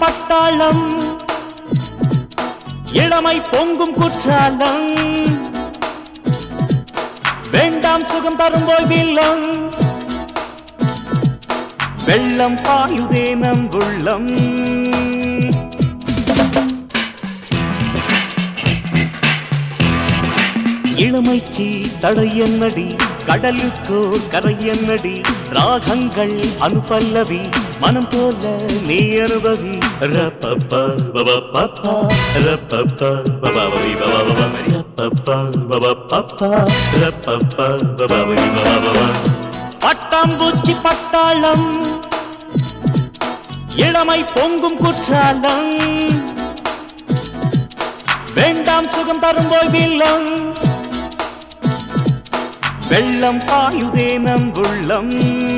பட்டாளம் இளமை பொங்கும் குற்றாலம் வேண்டாம் சுகம் தரும் ஓய்வில்லம் வெள்ளம் பாயுதே நம் உள்ளம் இளமைக்கு தடையன்னடி கடலுக்கோ கரையன்னடி ராகங்கள் அனுபல்லவி மனம் போல நீ அனுபவி ரப்பப்பா பபப்பப்பா, ரப்பப்பா பபபவி பபபப, ரப்பப்பா பபப்பப்பா, ரப்பப்பா பபபவி பபபப. பட்டாம்பூச்சி பட்டாளம் இளமை பொங்கும் குற்றாலம் வேண்டாம் சுகம் தரும் ஓய்வில்லம் வெள்ளம் பாயுதே நம் உள்ளம்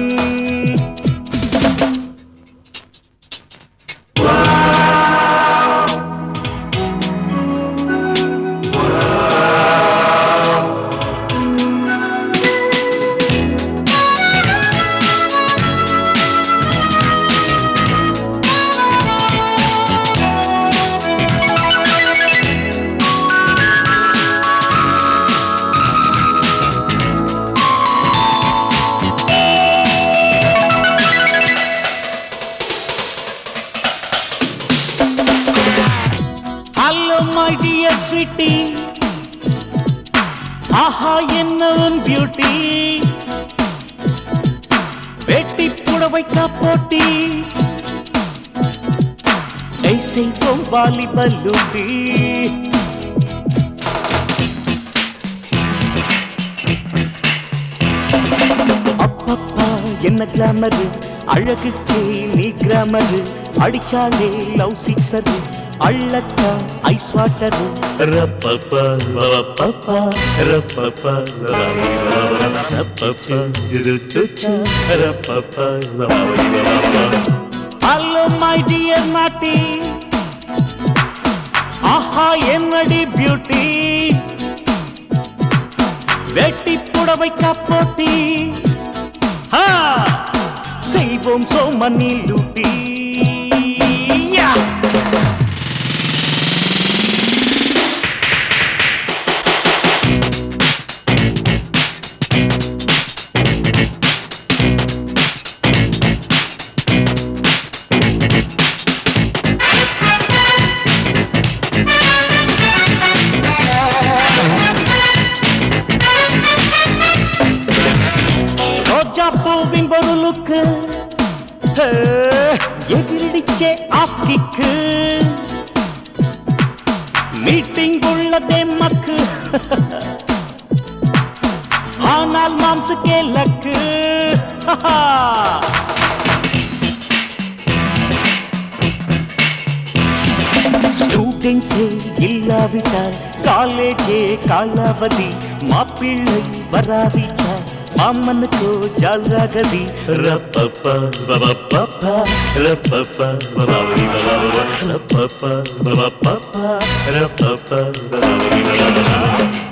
ஹலோ மை டியர் ஸ்வீட்டி ஆஹா என்ன உன் பியூட்டி வெட்டி புடவைக்கா போட்டி செய்வோம் வாலிபல் லூட்டி அப்பப்பா என்ன கிளாமரு அழகுக்கே நீ கிராமரு அடிச்சாலே லவ் சிக்ஸரு அள்ளக்கா ஐஸ் வாட்டரு ரப்பப்பா ரப்பப்பா ரப்பப்பா ரப்பப்பா இது துச்சு ரப்பப்பா ஹலோ மை டியர் நாட்டி ஆஹா என்னடி பியூட்டி வெட்டி புடவைக்கா போட்டி ஆ, செய்வோம் சோமனி லூட்டி யா. ரோஜா பூவின் பொருளுக்கு ஹே, எகிரிடிச்சே ஆக்கிக்கு மீட்டிங் உள்ளதே மக்கு ஆனால் மாம்சுக்கே லக்கு ஸ்டூடெண்ட்ஸே இல்லாவிட்டால் காலேஜே காலாவதி மாப்பிள்ளை வராவிட்டால் மாமனுக்கோ ஜாலாகதி ரப்பப்பா பபப்பப்பா ரப்பப்பா பபாவதி பபாவா ரப்பப்பா பபப்பப்பா ரப்பப்பா பபாவதி பபாவா